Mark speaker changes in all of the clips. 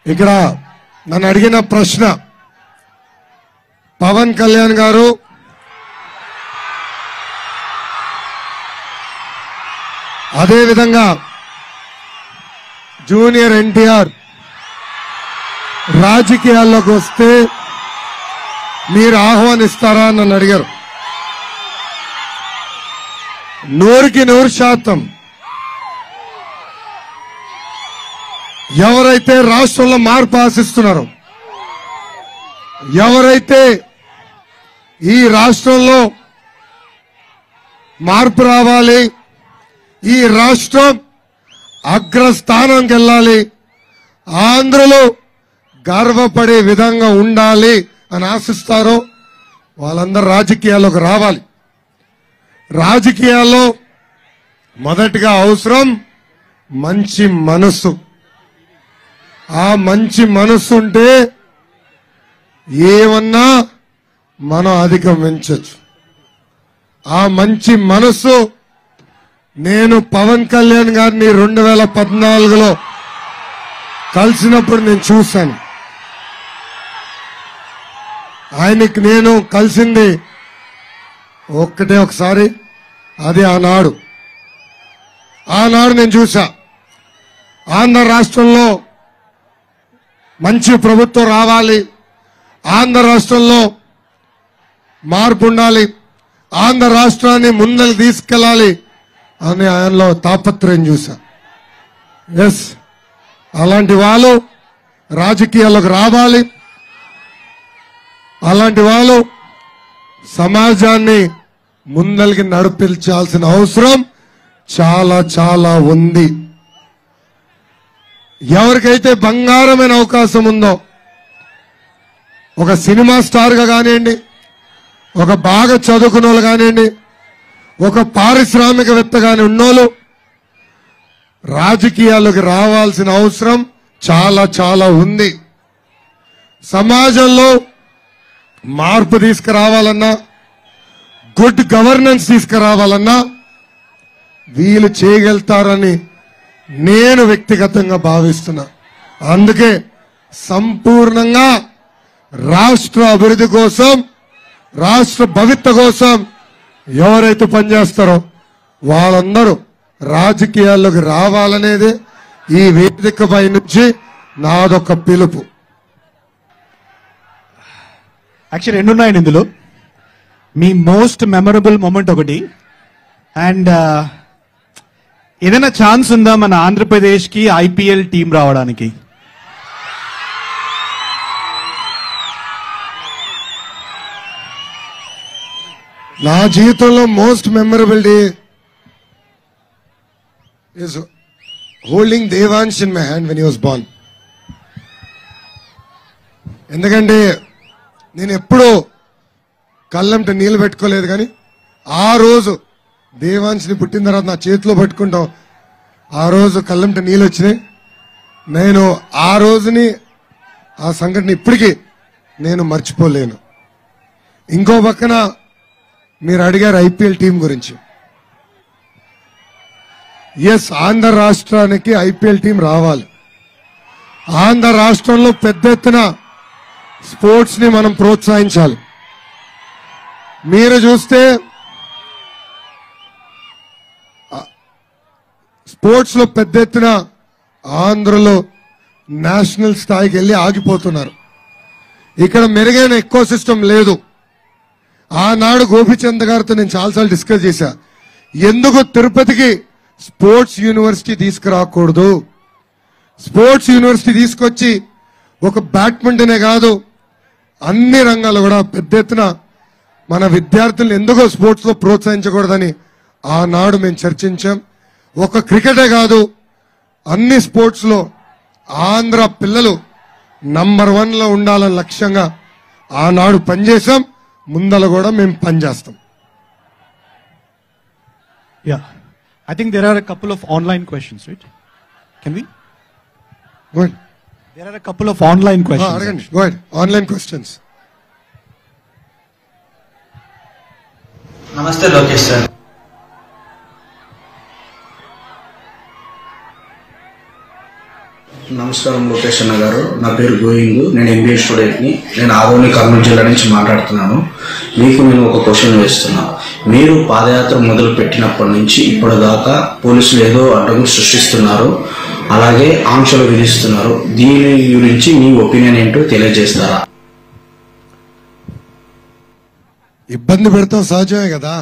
Speaker 1: ఇక్కడ నన్ను అడిగిన ప్రశ్న పవన్ కళ్యాణ్ గారు అదేవిధంగా జూనియర్ ఎన్టీఆర్ రాజకీయాల్లోకి వస్తే మీరు ఆహ్వానిస్తారా అని నన్ను అడిగారు నూరుకి నూరు శాతం ఎవరైతే రాష్ట్రంలో మార్పు ఆశిస్తున్నారో ఎవరైతే ఈ రాష్ట్రంలో మార్పు రావాలి ఈ రాష్ట్రం అగ్రస్థానంకి వెళ్ళాలి ఆంధ్రలో గర్వపడే విధంగా ఉండాలి అని ఆశిస్తారో వాళ్ళందరూ రాజకీయాల్లోకి రావాలి రాజకీయాల్లో మొదటిగా అవసరం మంచి మనస్సు ఆ మంచి మనస్సు ఉంటే ఏమన్నా మనం అధిగమించచ్చు ఆ మంచి మనస్సు నేను పవన్ కళ్యాణ్ గారిని రెండు వేల పద్నాలుగులో కలిసినప్పుడు నేను చూశాను ఆయనకి నేను కలిసింది ఒక్కటే ఒకసారి అది ఆనాడు ఆనాడు నేను చూసా ఆంధ్ర రాష్ట్రంలో మంచి ప్రభుత్వం రావాలి ఆంధ్ర రాష్ట్రంలో మార్పు ఉండాలి ఆంధ్ర రాష్ట్రాన్ని ముందరికి తీసుకెళ్ళాలి అని ఆయనలో తాపత్రయం చూసా ఎస్ అలాంటి వాళ్ళు రాజకీయాల్లోకి రావాలి అలాంటి వాళ్ళు సమాజాన్ని ముందలికి నడిపించాల్సిన అవసరం చాలా చాలా ఉంది ఎవరికైతే బంగారమైన అవకాశం ఉందో ఒక సినిమా స్టార్ గా కానివ్వండి ఒక బాగా చదువుకున్న వాళ్ళు కానివ్వండి ఒక పారిశ్రామికవేత్త కాని ఉన్నోళ్ళు రాజకీయాల్లోకి రావాల్సిన అవసరం చాలా చాలా ఉంది సమాజంలో మార్పు తీసుకురావాలన్నా గుడ్ గవర్నెన్స్ తీసుకురావాలన్నా వీళ్ళు చేయగలుగుతారని నేను వ్యక్తిగతంగా భావిస్తున్నా అందుకే సంపూర్ణంగా రాష్ట్ర అభివృద్ధి కోసం రాష్ట్ర భవిత్వ కోసం ఎవరైతే పనిచేస్తారో వాళ్ళందరూ రాజకీయాల్లోకి రావాలనేది ఈ వేదికపై నుంచి నాదొక పిలుపు
Speaker 2: యాక్చువల్లీ రెండు ఉన్నాయండి ఇందులో మీ మోస్ట్ మెమరబుల్ మూమెంట్ ఒకటి అండ్ ఏదైనా ఛాన్స్ ఉందా మన ఆంధ్రప్రదేశ్ కి ఐపీఎల్ టీం రావడానికి
Speaker 1: నా జీవితంలో most memorable day is holding Devansh in my hand when was born ఎందుకంటే నేను ఎప్పుడూ కళ్ళంట నీళ్ళు పెట్టుకోలేదు కానీ ఆ రోజు దేవాంశ్ని పుట్టిన తర్వాత నా చేతిలో పట్టుకుంటాం ఆ రోజు కళ్ళంట నీళ్ళు వచ్చినాయి నేను ఆ రోజుని ఆ సంఘటన ఇప్పటికీ నేను మర్చిపోలేను ఇంకో పక్కన మీరు అడిగారు ఐపీఎల్ టీం గురించి ఎస్ ఆంధ్ర రాష్ట్రానికి ఐపీఎల్ టీం రావాలి ఆంధ్ర రాష్ట్రంలో పెద్ద ఎత్తున స్పోర్ట్స్ ని మనం ప్రోత్సహించాలి మీరు చూస్తే స్పోర్ట్స్ లో పెద్ద ఎత్తున ఆంధ్రలో నేషనల్ స్థాయికి వెళ్ళి ఆగిపోతున్నారు ఇక్కడ మెరుగైన ఎక్కువ సిస్టమ్ లేదు ఆనాడు గోపిచంద్ గారితో నేను చాలాసార్లు డిస్కస్ చేశా ఎందుకు తిరుపతికి స్పోర్ట్స్ యూనివర్సిటీ తీసుకురాకూడదు స్పోర్ట్స్ యూనివర్సిటీ తీసుకొచ్చి ఒక బ్యాడ్మింటనే కాదు అన్ని రంగాల్లో కూడా పెద్ద ఎత్తున మన విద్యార్థులను ఎందుకో స్పోర్ట్స్ లో ప్రోత్సహించకూడదని ఆనాడు మేము చర్చించాం ఒక క్రికెటే కాదు అన్ని స్పోర్ట్స్ లో ఆంధ్ర పిల్లలు నంబర్ వన్ లో ఉండాలని లక్ష్యంగా ఆనాడు పనిచేసాం ముందల కూడా మేము పనిచేస్తాం
Speaker 2: yeah I think there are couple of online questions right can we
Speaker 1: Good.
Speaker 2: There are couple of online
Speaker 1: uh,
Speaker 2: questions
Speaker 1: అడగండి గోడ్ ఆన్లైన్ క్వశ్చన్స్
Speaker 3: నమస్తే లోకేష్ సార్ నమస్తే నమస్కారం లోకేష్ అన్న గారు నా పేరు గోయింగ్ నేను ఎంబీఏ స్టూడెంట్ని నేను ఆదోని కర్నూలు జిల్లా నుంచి మాట్లాడుతున్నాను మీకు నేను ఒక క్వశ్చన్ వేస్తున్నా మీరు పాదయాత్ర మొదలు పెట్టినప్పటి నుంచి ఇప్పటిదాకా పోలీసులు ఏదో అడ్డం సృష్టిస్తున్నారు అలాగే ఆంక్షలు విధిస్తున్నారు దీని గురించి మీ ఒపీనియన్ ఏంటో తెలియజేస్తారా
Speaker 1: ఇబ్బంది పెడతాం సహజమే కదా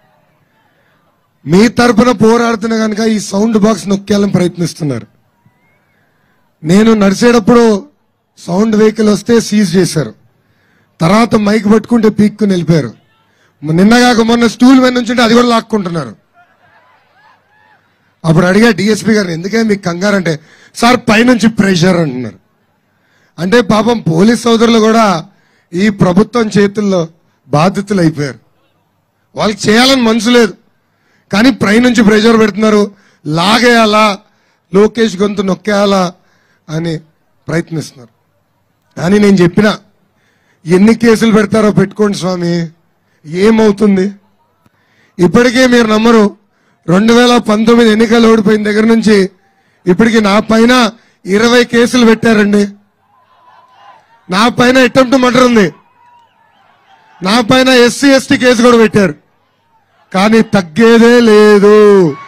Speaker 1: మీ తరపున పోరాడుతున్న కనుక ఈ సౌండ్ బాక్స్ నొక్కేయాలని ప్రయత్నిస్తున్నారు నేను నడిచేటప్పుడు సౌండ్ వెహికల్ వస్తే సీజ్ చేశారు తర్వాత మైక్ పట్టుకుంటే పీక్కుని వెళ్ళిపోయారు నిన్నగాక మొన్న స్టూల్ మీద నుంచి అది కూడా లాక్కుంటున్నారు అప్పుడు అడిగా డిఎస్పీ గారిని ఎందుకే మీకు కంగారు అంటే సార్ పైనుంచి ప్రెషర్ అంటున్నారు అంటే పాపం పోలీస్ సోదరులు కూడా ఈ ప్రభుత్వం చేతుల్లో బాధితులు అయిపోయారు వాళ్ళకి చేయాలని మనసు లేదు కానీ పై నుంచి ప్రెషర్ పెడుతున్నారు లాగేయాలా లోకేష్ గొంతు నొక్కేయాలా అని ప్రయత్నిస్తున్నారు కానీ నేను చెప్పిన ఎన్ని కేసులు పెడతారో పెట్టుకోండి స్వామి ఏమవుతుంది ఇప్పటికే మీరు నమ్మరు రెండు వేల పంతొమ్మిది ఎన్నికలు ఓడిపోయిన దగ్గర నుంచి ఇప్పటికి నా పైన ఇరవై కేసులు పెట్టారండి నా పైన అటెంప్ట్ మర్డర్ ఉంది నా పైన ఎస్సీ ఎస్టీ కేసు కూడా పెట్టారు కానీ తగ్గేదే లేదు